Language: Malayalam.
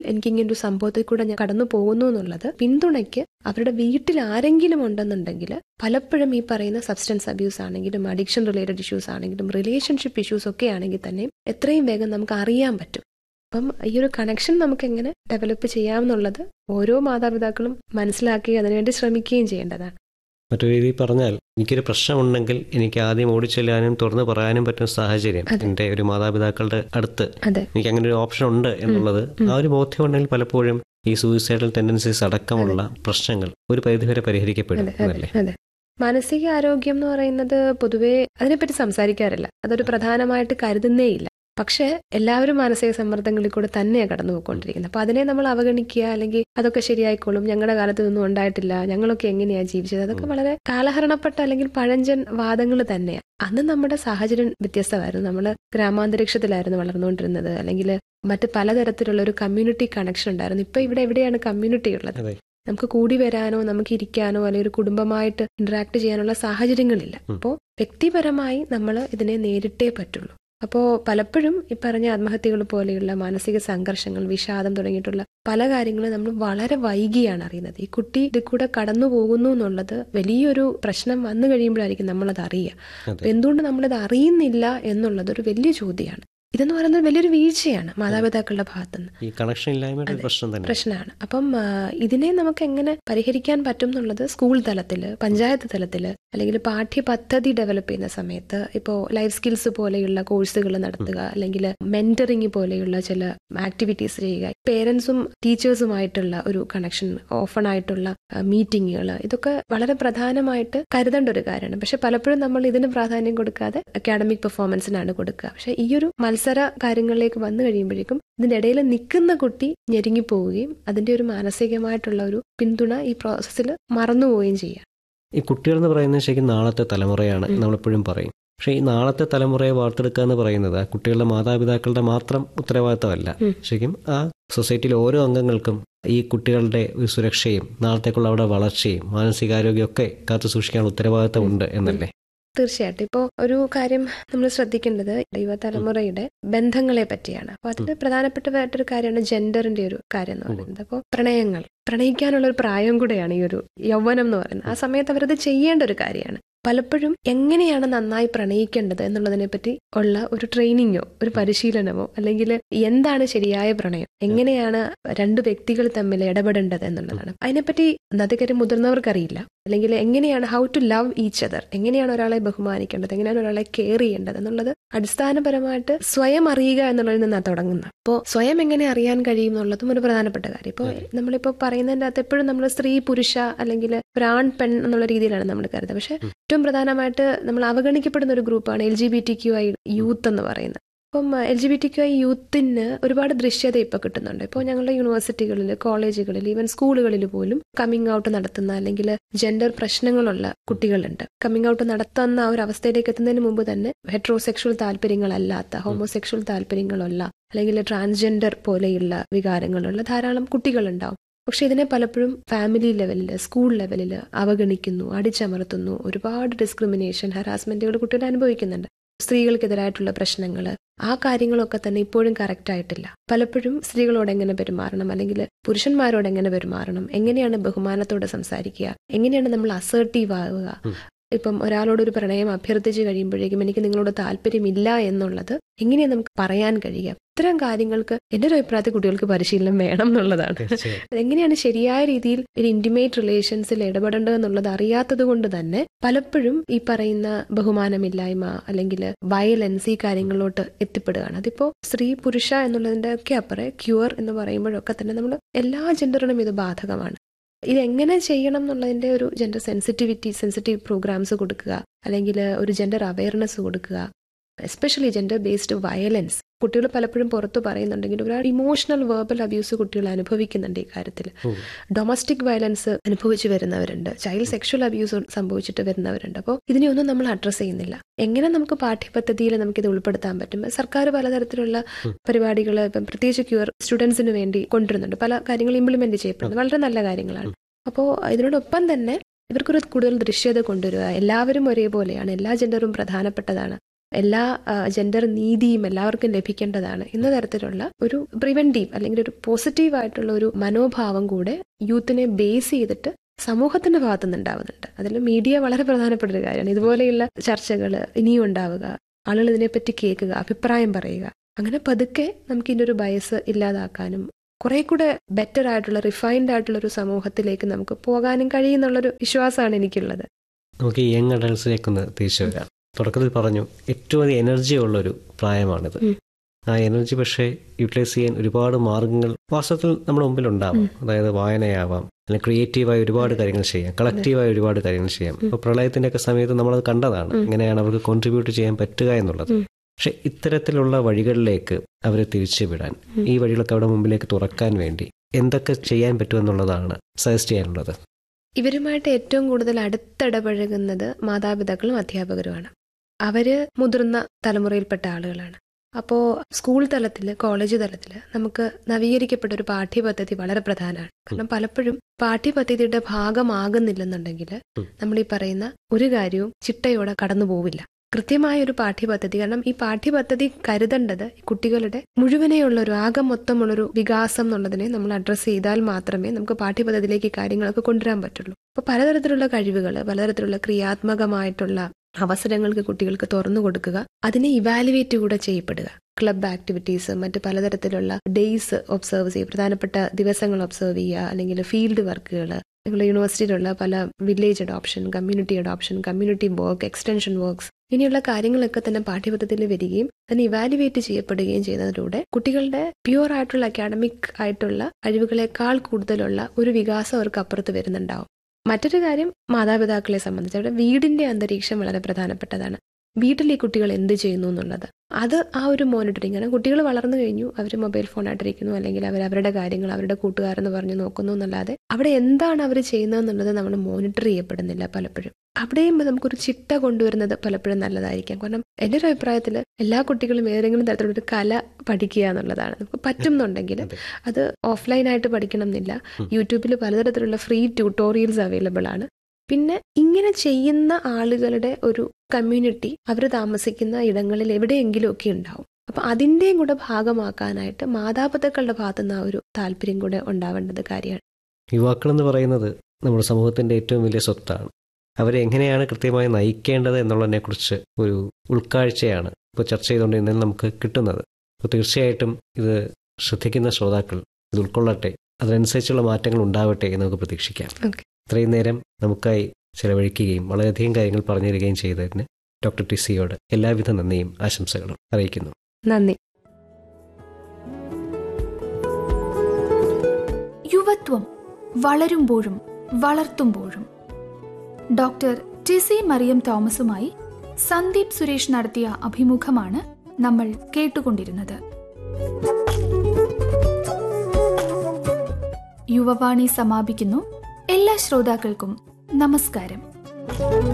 എനിക്കിങ്ങനെ ഒരു സംഭവത്തിൽ കൂടെ ഞാൻ കടന്നു പോകുന്നു എന്നുള്ളത് പിന്തുണയ്ക്ക് അവരുടെ വീട്ടിൽ ആരെങ്കിലും ഉണ്ടെന്നുണ്ടെങ്കിൽ പലപ്പോഴും ഈ പറയുന്ന സബ്സ്റ്റൻസ് അബ്യൂസ് ആണെങ്കിലും അഡിക്ഷൻ റിലേറ്റഡ് ഇഷ്യൂസ് ആണെങ്കിലും റിലേഷൻഷിപ്പ് ഇഷ്യൂസ് ഒക്കെ ആണെങ്കിൽ തന്നെയും എത്രയും വേഗം നമുക്ക് അറിയാൻ പറ്റും അപ്പം ഈ ഒരു കണക്ഷൻ നമുക്ക് എങ്ങനെ ഡെവലപ്പ് ചെയ്യാമെന്നുള്ളത് ഓരോ മാതാപിതാക്കളും മനസ്സിലാക്കി അതിനുവേണ്ടി ശ്രമിക്കുകയും ചെയ്യേണ്ടതാണ് മറ്റൊരു രീതിയിൽ പറഞ്ഞാൽ എനിക്കൊരു പ്രശ്നമുണ്ടെങ്കിൽ എനിക്ക് ആദ്യം ഓടിച്ചെല്ലാനും തുറന്നു പറയാനും പറ്റുന്ന സാഹചര്യം അതെ. എൻ്റെ ഒരു മാതാപിതാക്കളുടെ അടുത്ത് അതെ എനിക്ക് അങ്ങനെ ഒരു ഓപ്ഷൻ ഉണ്ട് എന്നുള്ളത് ആ ഒരു ബോധ്യം ഉണ്ടെങ്കിൽ പലപ്പോഴും ഈ സൂയിസൈഡൽ ടെൻഡൻസീസ് അടക്കമുള്ള പ്രശ്നങ്ങൾ ഒരു പരിധിവരെ പരിഹരിക്കപ്പെടും അതെ അതെ എന്നല്ലേ അതെ മാനസിക ആരോഗ്യം എന്ന് പറയുന്നത് പൊതുവേ അതിനെപ്പറ്റി സംസാരിക്കാറില്ല അതൊരു പ്രധാനമായിട്ട് കരുതുന്നേയില്ല പക്ഷേ എല്ലാവരും മാനസിക സമ്മർദ്ദങ്ങളിൽ കൂടെ തന്നെയാണ് കടന്നു പോയിക്കൊണ്ടിരിക്കുന്നത് അപ്പൊ അതിനെ നമ്മൾ അവഗണിക്കുക അല്ലെങ്കിൽ അതൊക്കെ ശരിയായിക്കോളും ഞങ്ങളുടെ കാലത്ത് ഇതൊന്നും ഉണ്ടായിട്ടില്ല ഞങ്ങളൊക്കെ എങ്ങനെയാ ജീവിച്ചത് അതൊക്കെ വളരെ കാലഹരണപ്പെട്ട അല്ലെങ്കിൽ പഴഞ്ചൻ വാദങ്ങൾ തന്നെയാണ് അന്ന് നമ്മുടെ സാഹചര്യം വ്യത്യസ്തമായിരുന്നു നമ്മൾ ഗ്രാമാന്തരീക്ഷത്തിലായിരുന്നു വളർന്നുകൊണ്ടിരുന്നത് അല്ലെങ്കിൽ മറ്റ് പലതരത്തിലുള്ള ഒരു കമ്മ്യൂണിറ്റി കണക്ഷൻ ഉണ്ടായിരുന്നു ഇപ്പൊ ഇവിടെ എവിടെയാണ് കമ്മ്യൂണിറ്റി ഉള്ളത് അതെ നമുക്ക് കൂടി വരാനോ നമുക്ക് ഇരിക്കാനോ അല്ലെങ്കിൽ ഒരു കുടുംബമായിട്ട് ഇന്ററാക്ട് ചെയ്യാനുള്ള സാഹചര്യങ്ങളില്ല ഉം. അപ്പോൾ വ്യക്തിപരമായി നമ്മൾ ഇതിനെ നേരിട്ടേ പറ്റുള്ളൂ അപ്പോൾ പലപ്പോഴും ഈ പറഞ്ഞ ആത്മഹത്യകൾ പോലെയുള്ള മാനസിക സംഘർഷങ്ങൾ വിഷാദം തുടങ്ങിയിട്ടുള്ള പല കാര്യങ്ങളും നമ്മൾ വളരെ വൈകിയാണ് അറിയുന്നത് ഈ കുട്ടി ഇതിൽ കൂടെ കടന്നു പോകുന്നു എന്നുള്ളത് വലിയൊരു പ്രശ്നം വന്നു കഴിയുമ്പോഴായിരിക്കും നമ്മളത് അറിയുക അതെ അപ്പൊ എന്തുകൊണ്ട് നമ്മളിത് അറിയുന്നില്ല എന്നുള്ളത് ഒരു വലിയ ചോദ്യമാണ് ഇതെന്ന് പറയുന്നത് വലിയൊരു വീഴ്ചയാണ് മാതാപിതാക്കളുടെ ഭാഗത്തുനിന്ന് ഈ കണക്ഷൻ ഇല്ലായ്മയുടെ ഒരു അതെ. പ്രശ്നം തന്നെ പ്രശ്നമാണ് അപ്പം ആ, ഇതിനെ നമുക്ക് എങ്ങനെ പരിഹരിക്കാൻ പറ്റും എന്നുള്ളത് സ്കൂൾ തലത്തിൽ പഞ്ചായത്ത് തലത്തിൽ അല്ലെങ്കിൽ പാഠ്യപദ്ധതി ഡെവലപ്പ് ചെയ്യുന്ന സമയത്ത് ഇപ്പോൾ ലൈഫ് സ്കിൽസ് പോലെയുള്ള കോഴ്സുകൾ നടത്തുക അല്ലെങ്കിൽ മെന്ററിങ് പോലെയുള്ള ചില ആക്ടിവിറ്റീസ് ചെയ്യുക പേരൻസും ടീച്ചേഴ്സുമായിട്ടുള്ള ഒരു കണക്ഷൻ ഓപ്പൺ ആയിട്ടുള്ള മീറ്റിങ്ങുകൾ ഇതൊക്കെ വളരെ പ്രധാനമായിട്ട് കരുതേണ്ട ഒരു കാര്യമാണ് പക്ഷെ പലപ്പോഴും നമ്മൾ ഇതിന് പ്രാധാന്യം കൊടുക്കാതെ അക്കാഡമിക് പെർഫോമൻസിനാണ് കൊടുക്കുക പക്ഷെ ഈ ഒരു മത്സര കാര്യങ്ങളിലേക്ക് വന്നു കഴിയുമ്പോഴേക്കും ഇതിന്റെ ഇടയിൽ നിൽക്കുന്ന കുട്ടി ഞെരുങ്ങിപ്പോവുകയും അതിന്റെ ഒരു മാനസികമായിട്ടുള്ള ഒരു പിന്തുണ ഈ പ്രോസസ്സിൽ മറന്നുപോവുകയും ചെയ്യാം ഈ കുട്ടികൾ എന്ന് പറയുന്നത് ശരിക്കും നാളത്തെ തലമുറയാണ് ഉം. നമ്മളെപ്പോഴും പറയും പക്ഷേ ഈ നാളത്തെ തലമുറയെ വാർത്തെടുക്കുക എന്ന് പറയുന്നത് ആ കുട്ടികളുടെ മാതാപിതാക്കളുടെ മാത്രം ഉത്തരവാദിത്തമല്ല ഉം. ശരിക്കും ആ സൊസൈറ്റിയിലെ ഓരോ അംഗങ്ങൾക്കും ഈ കുട്ടികളുടെ ഒരു സുരക്ഷയും നാളത്തേക്കുള്ള അവരുടെ വളർച്ചയും മാനസികാരോഗ്യമൊക്കെ കാത്തു സൂക്ഷിക്കാനുള്ള ഉത്തരവാദിത്തമുണ്ട് എന്നല്ലേ തീർച്ചയായിട്ടും ഇപ്പോൾ ഒരു കാര്യം നമ്മൾ ശ്രദ്ധിക്കേണ്ടത് യുവതലമുറയുടെ ബന്ധങ്ങളെ പറ്റിയാണ് അപ്പോൾ അതിൽ പ്രധാനപ്പെട്ടതായിട്ടൊരു കാര്യമാണ് ജെൻഡറിന്റെ ഒരു കാര്യം എന്ന് ഉം. പറയുന്നത് അപ്പോൾ പ്രണയങ്ങൾ പ്രണയിക്കാനുള്ള ഒരു പ്രായം കൂടെയാണ് ഈ ഒരു യൗവനം എന്ന് പറയുന്നത് ആ സമയത്ത് അവരത് ചെയ്യേണ്ട ഒരു കാര്യമാണ് പലപ്പോഴും എങ്ങനെയാണ് നന്നായി പ്രണയിക്കേണ്ടത് എന്നുള്ളതിനെ പറ്റി ഉള്ള ഒരു ട്രെയിനിങ്ങോ ഒരു പരിശീലനമോ അല്ലെങ്കിൽ എന്താണ് ശരിയായ പ്രണയം എങ്ങനെയാണ് രണ്ട് വ്യക്തികൾ തമ്മിൽ ഇടപെടേണ്ടത് എന്നുള്ളതാണ് അതിനെപ്പറ്റി ഇന്നത്തെ കാര്യം മുതിർന്നവർക്കറിയില്ല അല്ലെങ്കിൽ എങ്ങനെയാണ് how to love each other എങ്ങനെയാണ് ഒരാളെ ബഹുമാനിക്കേണ്ടത് എങ്ങനെയാണ് ഒരാളെ കെയർ ചെയ്യേണ്ടത് എന്നുള്ളത് അടിസ്ഥാനപരമായിട്ട് സ്വയം അറിയുക എന്നുള്ളതിൽ നിന്നാണ് തുടങ്ങുന്നത് അപ്പോൾ സ്വയം എങ്ങനെ അറിയാൻ കഴിയും എന്നുള്ളതും ഒരു പ്രധാനപ്പെട്ട കാര്യം ഇപ്പോൾ അതെ. നമ്മളിപ്പോൾ പറയുന്നതിൻ്റെ അകത്ത് എപ്പോഴും നമ്മൾ സ്ത്രീ പുരുഷ അല്ലെങ്കിൽ പ്രാൺ പെൺ എന്നുള്ള രീതിയിലാണ് നമ്മൾ കരുതുന്നത് പക്ഷെ ഉം. ഏറ്റവും പ്രധാനമായിട്ട് നമ്മൾ അവഗണിക്കപ്പെടുന്ന ഒരു ഗ്രൂപ്പാണ് L G B T Q I youth എന്ന് പറയുന്നത് അപ്പം L G B T Q I യൂത്തിന് ഒരുപാട് ദൃശ്യത ഇപ്പോൾ കിട്ടുന്നുണ്ട് ഇപ്പോൾ ഞങ്ങളുടെ യൂണിവേഴ്സിറ്റികളിൽ കോളേജുകളിൽ ഈവൻ സ്കൂളുകളിൽ പോലും കമ്മിങ് ഔട്ട് നടത്തുന്ന അല്ലെങ്കിൽ ജെൻഡർ പ്രശ്നങ്ങളുള്ള കുട്ടികളുണ്ട് കമ്മിങ് ഔട്ട് നടത്തുന്ന ആ ഒരു അവസ്ഥയിലേക്ക് എത്തുന്നതിന് മുമ്പ് തന്നെ ഹെട്രോസെക്ഷൽ താല്പര്യങ്ങളല്ലാത്ത ഹോമോസെക്ഷൽ താല്പര്യങ്ങളുള്ള അല്ലെങ്കിൽ ട്രാൻസ്ജെൻഡർ പോലെയുള്ള വികാരങ്ങളുള്ള ധാരാളം കുട്ടികളുണ്ടാവും പക്ഷെ ഇതിനെ പലപ്പോഴും ഫാമിലി ലെവലിൽ സ്കൂൾ ലെവലിൽ അവഗണിക്കുന്നു അടിച്ചമർത്തുന്നു ഒരുപാട് ഡിസ്ക്രിമിനേഷൻ ഹറാസ്മെന്റുകൾ കുട്ടികൾ അനുഭവിക്കുന്നുണ്ട് സ്ത്രീകൾക്കെതിരായിട്ടുള്ള പ്രശ്നങ്ങൾ ആ കാര്യങ്ങളൊക്കെ തന്നെ ഇപ്പോഴും കറക്റ്റ് ആയിട്ടില്ല പലപ്പോഴും സ്ത്രീകളോട് എങ്ങനെ പെരുമാറണം അല്ലെങ്കിൽ പുരുഷന്മാരോട് എങ്ങനെ പെരുമാറണം എങ്ങനെയാണ് ബഹുമാനത്തോടെ സംസാരിക്കുക എങ്ങനെയാണ് നമ്മൾ അസേർട്ടീവ് ആവുക ഉം. ഇപ്പം ഒരാളോട് ഒരു പ്രണയം അഭ്യർത്ഥിച്ച് കഴിയുമ്പോഴേക്കും എനിക്ക് നിങ്ങളോട് താല്പര്യമില്ല എന്നുള്ളത് എങ്ങനെയാണ് നമുക്ക് പറയാൻ കഴിയുക ഇത്തരം കാര്യങ്ങൾക്ക് എൻ്റെ ഒരു അഭിപ്രായത്തിൽ കുട്ടികൾക്ക് പരിശീലനം വേണം എന്നുള്ളതാണ് തീർച്ചയായും എങ്ങനെയാണ് ശരിയായ രീതിയിൽ ഒരു ഇന്റിമേറ്റ് റിലേഷൻസിൽ ഇടപെടേണ്ടത് എന്നുള്ളത് അറിയാത്തത് കൊണ്ട് തന്നെ പലപ്പോഴും ഈ പറയുന്ന ബഹുമാനമില്ലായ്മ അല്ലെങ്കിൽ വയലൻസ് ഈ കാര്യങ്ങളിലോട്ട് എത്തിപ്പെടുകയാണ് അതിപ്പോ സ്ത്രീ പുരുഷ എന്നുള്ളതിന്റെ ഒക്കെ അപ്പുറം ക്യൂർ എന്ന് പറയുമ്പോഴൊക്കെ തന്നെ നമ്മൾ എല്ലാ ജെൻഡറിനും ഇത് ബാധകമാണ് ഇതെങ്ങനെ ചെയ്യണം എന്നുള്ളതിന്റെ ഒരു ജെൻഡർ സെൻസിറ്റിവിറ്റി സെൻസിറ്റീവ് പ്രോഗ്രാംസ് കൊടുക്കുക അല്ലെങ്കിൽ ഒരു ജെൻഡർ അവയർനെസ് കൊടുക്കുക എസ്പെഷ്യലി ജെൻഡർ ബേസ്ഡ് വയലൻസ് കുട്ടികൾ പലപ്പോഴും പുറത്ത് പറയുന്നുണ്ടെങ്കിൽ ഒരു ഇമോഷണൽ വേർബൽ അബ്യൂസ് കുട്ടികൾ അനുഭവിക്കുന്നുണ്ട് ഈ കാര്യത്തിൽ ഉം. ഡൊമസ്റ്റിക് വയലൻസ് അനുഭവിച്ചു വരുന്നവരുണ്ട് ചൈൽഡ് സെക്ഷൽ അബ്യൂസ് സംഭവിച്ചിട്ട് വരുന്നവരുണ്ട് അപ്പോൾ ഇതിനെയൊന്നും നമ്മൾ അഡ്രസ്സ് ചെയ്യുന്നില്ല എങ്ങനെ നമുക്ക് പാഠ്യപദ്ധതിയിൽ നമുക്കിത് ഉൾപ്പെടുത്താൻ പറ്റും സർക്കാർ പലതരത്തിലുള്ള ഉം. പരിപാടികൾ ഇപ്പം പ്രത്യേകിച്ച് ക്യൂർ സ്റ്റുഡൻസിന് വേണ്ടി കൊണ്ടുവരുന്നുണ്ട് പല കാര്യങ്ങൾ ഇംപ്ലിമെന്റ് ചെയ്യപ്പെടുന്നത് വളരെ നല്ല കാര്യങ്ങളാണ് അപ്പോൾ ഇതിനോടൊപ്പം തന്നെ ഇവർക്കൊരു കൂടുതൽ ദൃശ്യത കൊണ്ടുവരിക എല്ലാവരും ഒരേപോലെയാണ് എല്ലാ ജെൻഡറും പ്രധാനപ്പെട്ടതാണ് എല്ലാ ജെൻഡർ നീതിയും എല്ലാവർക്കും ലഭിക്കേണ്ടതാണ് എന്ന തരത്തിലുള്ള ഒരു പ്രിവെന്റീവ് അല്ലെങ്കിൽ ഒരു പോസിറ്റീവ് ആയിട്ടുള്ള ഒരു മനോഭാവം കൂടെ യൂത്തിനെ ബേസ് ചെയ്തിട്ട് സമൂഹത്തിന്റെ ഭാഗത്തു നിന്ന് ഉണ്ടാവുന്നുണ്ട് അതിൽ മീഡിയ വളരെ പ്രധാനപ്പെട്ട ഒരു കാര്യമാണ് ഇതുപോലെയുള്ള ചർച്ചകൾ ഇനിയും ഉണ്ടാവുക ആളുകൾ ഇതിനെപ്പറ്റി കേൾക്കുക അഭിപ്രായം പറയുക അങ്ങനെ പതുക്കെ നമുക്ക് ഇതിൻ്റെ ഒരു ബയസ് ഇല്ലാതാക്കാനും കുറെ കൂടെ ബെറ്റർ ആയിട്ടുള്ള റിഫൈൻഡ് ആയിട്ടുള്ള ഒരു സമൂഹത്തിലേക്ക് നമുക്ക് പോകാനും കഴിയുന്നുള്ളൊരു വിശ്വാസമാണ് എനിക്കുള്ളത് നമുക്ക് ഈ യങ് അഡൽസിലേക്കൊന്ന് തിരിച്ചു വരാം തുടക്കത്തിൽ പറഞ്ഞു ഏറ്റവും അധികം എനർജി ഉള്ളൊരു പ്രായമാണിത് ഉം. ആ എനർജി പക്ഷേ യൂട്ടിലൈസ് ചെയ്യാൻ ഒരുപാട് മാർഗങ്ങൾ വാസ്തവത്തിൽ നമ്മുടെ മുമ്പിൽ ഉണ്ടാവാം അതായത് വായനയാവാം അല്ലെങ്കിൽ ക്രിയേറ്റീവായ ഒരുപാട് കാര്യങ്ങൾ ചെയ്യാം കളക്റ്റീവായ ഒരുപാട് കാര്യങ്ങൾ ചെയ്യാം ഇപ്പോൾ പ്രളയത്തിന്റെ ഒക്കെ സമയത്ത് നമ്മളത് കണ്ടതാണ് എങ്ങനെയാണ് അവർക്ക് കോൺട്രിബ്യൂട്ട് ചെയ്യാൻ പറ്റുക എന്നുള്ളത് ഉം. പക്ഷെ ഇത്തരത്തിലുള്ള വഴികളിലേക്ക് അവരെ തിരിച്ചു വിടാൻ ഉം. ഈ വഴികളൊക്കെ അവിടെ മുമ്പിലേക്ക് തുറക്കാൻ വേണ്ടി എന്തൊക്കെ ചെയ്യാൻ പറ്റുമെന്നുള്ളതാണ് സജസ്റ്റ് ചെയ്യാനുള്ളത് ഇവരുമായിട്ട് ഏറ്റവും കൂടുതൽ അടുത്തിടപഴകുന്നത് മാതാപിതാക്കളും അധ്യാപകരുമാണ് അവര് മുതിർന്ന തലമുറയിൽപ്പെട്ട ആളുകളാണ് അപ്പോൾ സ്കൂൾ തലത്തിൽ കോളേജ് തലത്തിൽ നമുക്ക് നവീകരിക്കപ്പെട്ട ഒരു പാഠ്യപദ്ധതി വളരെ പ്രധാനമാണ് കാരണം പലപ്പോഴും പാഠ്യപദ്ധതിയുടെ ഭാഗമാകുന്നില്ലെന്നുണ്ടെങ്കിൽ ഉം. നമ്മൾ ഈ പറയുന്ന ഒരു കാര്യവും ചിട്ടയോടെ കടന്നു പോവില്ല കൃത്യമായ ഒരു പാഠ്യപദ്ധതി കാരണം ഈ പാഠ്യപദ്ധതി കരുതേണ്ടത് കുട്ടികളുടെ മുഴുവനെയുള്ള ഒരു ആകെ മൊത്തമുള്ളൊരു വികാസം എന്നുള്ളതിനെ നമ്മൾ അഡ്രസ്സ് ചെയ്താൽ മാത്രമേ നമുക്ക് പാഠ്യപദ്ധതിയിലേക്ക് ഈ കാര്യങ്ങളൊക്കെ കൊണ്ടുവരാൻ പറ്റുള്ളൂ അപ്പോൾ പലതരത്തിലുള്ള കഴിവുകൾ പലതരത്തിലുള്ള ക്രിയാത്മകമായിട്ടുള്ള അവസരങ്ങൾക്ക് കുട്ടികൾക്ക് തുറന്നു കൊടുക്കുക അതിനെ ഇവാലുവേറ്റ് കൂടെ ചെയ്യപ്പെടുക ക്ലബ് ആക്ടിവിറ്റീസ് മറ്റ് പലതരത്തിലുള്ള ഡേയ്സ് ഒബ്സർവ് ചെയ്യുക പ്രധാനപ്പെട്ട ദിവസങ്ങൾ ഒബ്സർവ് ചെയ്യുക അല്ലെങ്കിൽ ഫീൽഡ് വർക്കുകൾ നിങ്ങളുടെ യൂണിവേഴ്സിറ്റിയിലുള്ള പല village adoption community adoption community work extension works ഇനിയുള്ള കാര്യങ്ങളൊക്കെ തന്നെ പാഠ്യപദ്ധതിയിൽ വരികയും അതിന് ഇവാലുവേറ്റ് ചെയ്യപ്പെടുകയും ചെയ്യുന്നതിലൂടെ കുട്ടികളുടെ പ്യുവർ ആയിട്ടുള്ള അക്കാഡമിക് ആയിട്ടുള്ള കഴിവുകളെക്കാൾ കൂടുതലുള്ള ഒരു വികാസം അവർക്ക് അപ്പുറത്ത് വരുന്നുണ്ടാവും മറ്റൊരു കാര്യം മാതാപിതാക്കളെ സംബന്ധിച്ച് അവിടെ വീടിന്റെ അന്തരീക്ഷം വളരെ പ്രധാനപ്പെട്ടതാണ് വീട്ടിൽ ഈ കുട്ടികൾ എന്ത് ചെയ്യുന്നു എന്നുള്ളത് അത് ആ ഒരു മോണിറ്ററിങ് കാരണം കുട്ടികൾ വളർന്നു കഴിഞ്ഞു അവർ മൊബൈൽ ഫോൺ ആയിട്ടിരിക്കുന്നു അല്ലെങ്കിൽ അവർ അവരുടെ കാര്യങ്ങൾ അവരുടെ കൂട്ടുകാരെന്ന് പറഞ്ഞ് നോക്കുന്നു എന്നല്ലാതെ അവിടെ എന്താണ് അവർ ചെയ്യുന്നതെന്നുള്ളത് നമ്മൾ മോണിറ്റർ ചെയ്യപ്പെടുന്നില്ല പലപ്പോഴും അവിടെയും നമുക്കൊരു ചിട്ട കൊണ്ടുവരുന്നത് പലപ്പോഴും നല്ലതായിരിക്കാം കാരണം എൻ്റെ ഒരു അഭിപ്രായത്തിൽ എല്ലാ കുട്ടികളും ഏതെങ്കിലും തരത്തിലുള്ള ഒരു കല പഠിക്കുക എന്നുള്ളതാണ് നമുക്ക് പറ്റുന്നുണ്ടെങ്കിൽ അതെ. അത് ഓഫ്ലൈനായിട്ട് പഠിക്കണം എന്നില്ല യൂട്യൂബിൽ പലതരത്തിലുള്ള ഫ്രീ ട്യൂട്ടോറിയൽസ് അവൈലബിൾ ആണ് പിന്നെ ഇങ്ങനെ ചെയ്യുന്ന ആളുകളുടെ ഒരു കമ്മ്യൂണിറ്റി അവർ താമസിക്കുന്ന ഇടങ്ങളിൽ എവിടെയെങ്കിലും ഒക്കെ ഉണ്ടാവും അപ്പൊ അതിൻ്റെയും കൂടെ ഭാഗമാക്കാനായിട്ട് മാതാപിതാക്കളുടെ ഭാഗത്തുനിന്ന് ആ ഒരു താല്പര്യം കൂടെ ഉണ്ടാവേണ്ടത് കാര്യമാണ് യുവാക്കളെന്ന് പറയുന്നത് നമ്മുടെ സമൂഹത്തിന്റെ ഏറ്റവും വലിയ സ്വത്താണ് അവരെ എങ്ങനെയാണ് കൃത്യമായി നയിക്കേണ്ടത് എന്നുള്ളതിനെക്കുറിച്ച് ഒരു ഉൾക്കാഴ്ചയാണ് ഇപ്പോൾ ചർച്ച ചെയ്തുകൊണ്ടിരുന്നതിൽ നമുക്ക് കിട്ടുന്നത് അപ്പോൾ തീർച്ചയായിട്ടും ഇത് ശ്രദ്ധിക്കുന്ന ശ്രോതാക്കൾ ഇത് ഉൾക്കൊള്ളട്ടെ അതിനനുസരിച്ചുള്ള മാറ്റങ്ങൾ ഉണ്ടാവട്ടെ എന്ന് നമുക്ക് പ്രതീക്ഷിക്കാം Okay. ഇത്രയും നേരം നമുക്കായി ചെലവഴിക്കുകയും വളരെയധികം കാര്യങ്ങൾ പറഞ്ഞു തരികയും ചെയ്തതിന് ഡോക്ടർ ടിസിയോട് എല്ലാവിധ നന്ദിയും ആശംസകളും അറിയിക്കുന്നു നന്ദി യുവത്വം വളരുമ്പോഴും വളർത്തുമ്പോഴും ഡോക്ടർ ടിസി മറിയം തോമസുമായി സന്ദീപ് സുരേഷ് നടത്തിയ അഭിമുഖമാണ് നമ്മൾ കേട്ടുകൊണ്ടിരുന്നത് യുവവാണി സമാപിക്കുന്നു എല്ലാ ശ്രോതാക്കൾക്കും നമസ്കാരം